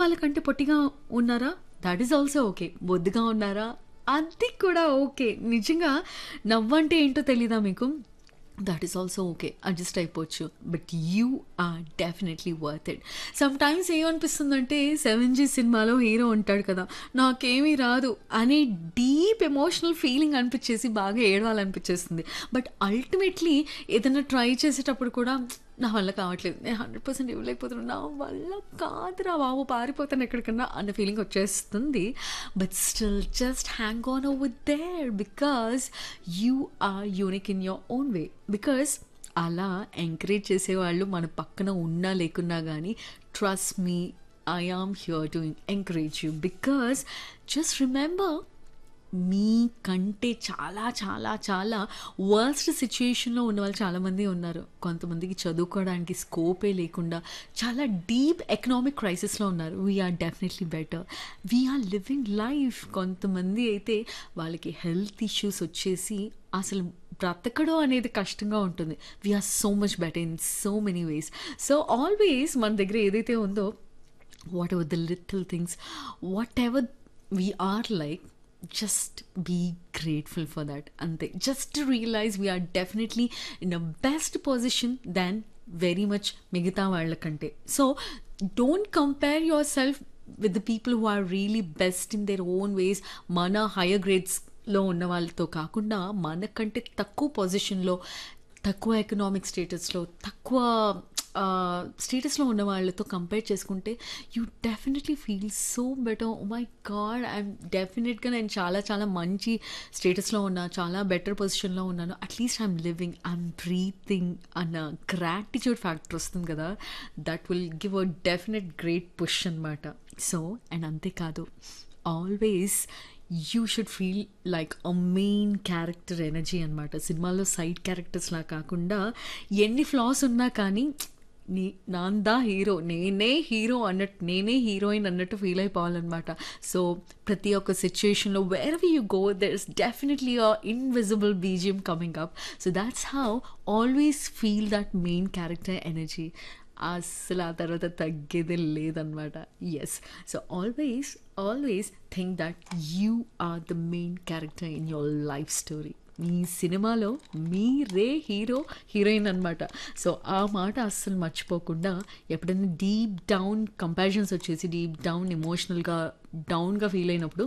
వాళ్ళకంటే పొట్టిగా ఉన్నారా దట్ ఈస్ ఆల్సో ఓకే బొద్దుగా ఉన్నారా అది కూడా ఓకే నిజంగా నవ్వంటే ఏంటో తెలీదా మీకు that is also okay adjust అయిపోవచ్చు but you are definitely worth it sometimes ఏమనిపిస్తుందంటే సెవెన్ జీ సినిమాలో హీరో ఉంటాడు కదా నాకేమీ రాదు అనే డీప్ ఎమోషనల్ ఫీలింగ్ అనిపించేసి బాగా ఏడవాలనిపించేస్తుంది బట్ అల్టిమేట్లీ ఏదైనా ట్రై చేసేటప్పుడు కూడా నా వల్ల కావట్లేదు నేను హండ్రెడ్ పర్సెంట్ ఇవ్వలేకపోతున్నాను నా వల్ల కాదురా బాబు పారిపోతాను ఎక్కడికన్నా అన్న ఫీలింగ్ వచ్చేస్తుంది but still just hang on over there because you are unique in your own way because అలా ఎంకరేజ్ చేసేవాళ్ళు మన పక్కన ఉన్నా లేకున్నా కానీ trust me I am here to encourage you because just remember మీ కంటే చాలా చాలా చాలా వర్స్ట్ సిచ్యుయేషన్లో ఉన్న వాళ్ళు చాలామంది ఉన్నారు కొంతమందికి చదువుకోవడానికి స్కోపే లేకుండా చాలా డీప్ ఎకనామిక్ క్రైసిస్లో ఉన్నారు we're definitely better we're living life కొంతమంది అయితే వాళ్ళకి హెల్త్ ఇష్యూస్ వచ్చేసి అసలు బ్రతకడం అనేది కష్టంగా ఉంటుంది we're so much better in so many ways so always మన దగ్గర ఏదైతే ఉందో whatever the little things whatever we're like just be grateful for that అంతే just to realize we are definitely in a best position than very much మిగతా వాళ్ళకంటే so don't compare yourself with the people who are really best in their own ways మన higher గ్రేడ్స్లో ఉన్న వాళ్ళతో కాకుండా మనకంటే తక్కువ పొజిషన్లో తక్కువ ఎకనామిక్ స్టేటస్లో తక్కువ స్టేటస్లో ఉన్న వాళ్ళతో కంపేర్ చేసుకుంటే you definitely feel so better oh my God I'm డెఫినెట్గా నేను చాలా చాలా మంచి స్టేటస్లో ఉన్నా చాలా బెటర్ పొజిషన్లో ఉన్నాను at least I'm living I'm breathing అన్న గ్రాటిట్యూడ్ ఫ్యాక్టర్ వస్తుంది కదా that will give a definite great push అనమాట సో అండ్ అంతేకాదు always you should feel like a main character energy అనమాట సినిమాలో సైడ్ క్యారెక్టర్స్లా కాకుండా ఎన్ని ఫ్లాస్ ఉన్నా కానీ నీ నాందా హీరో నేనే హీరో అన్నట్టు నేనే హీరోయిన్ అన్నట్టు ఫీల్ అయిపోవాలన్నమాట సో ప్రతి ఒక్క సిచ్యుయేషన్లో where we you go there is definitely a invisible BGM coming up so that's how always feel that main character energy అసలు ఆ తర్వాత తగ్గేదే లేదనమాట yes so always always think that you are the main character in your life story మీ సినిమాలో మీరే hero heroine అనమాట so ఆ మాట అస్సలు మర్చిపోకుండా ఎప్పుడైనా డీప్ డౌన్ కంపారిజన్స్ వచ్చేసి డీప్ డౌన్ ఎమోషనల్గా డౌన్గా ఫీల్ అయినప్పుడు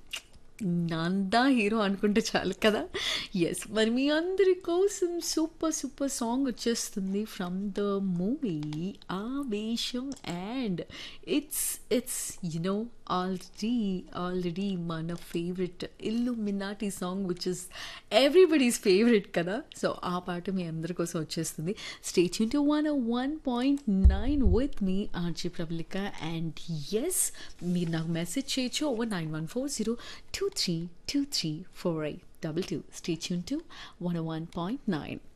నందా హీరో అనుకుంటే చాలు కదా ఎస్ మరి మీ అందరి కోసం సూపర్ సూపర్ సాంగ్ వచ్చేస్తుంది from the movie Aavesham and it's it's you know already already మన favourite Illuminati song which is everybody's favourite కదా సో ఆ పాట మీ అందరి కోసం వచ్చేస్తుంది stay tuned to one one point nine with మీ ఆర్జీ ప్రబలిక అండ్ ఎస్ మీరు నాకు మెసేజ్ చేయొచ్చు over nine one four zero two three two three four eight double two stay tune to one one point nine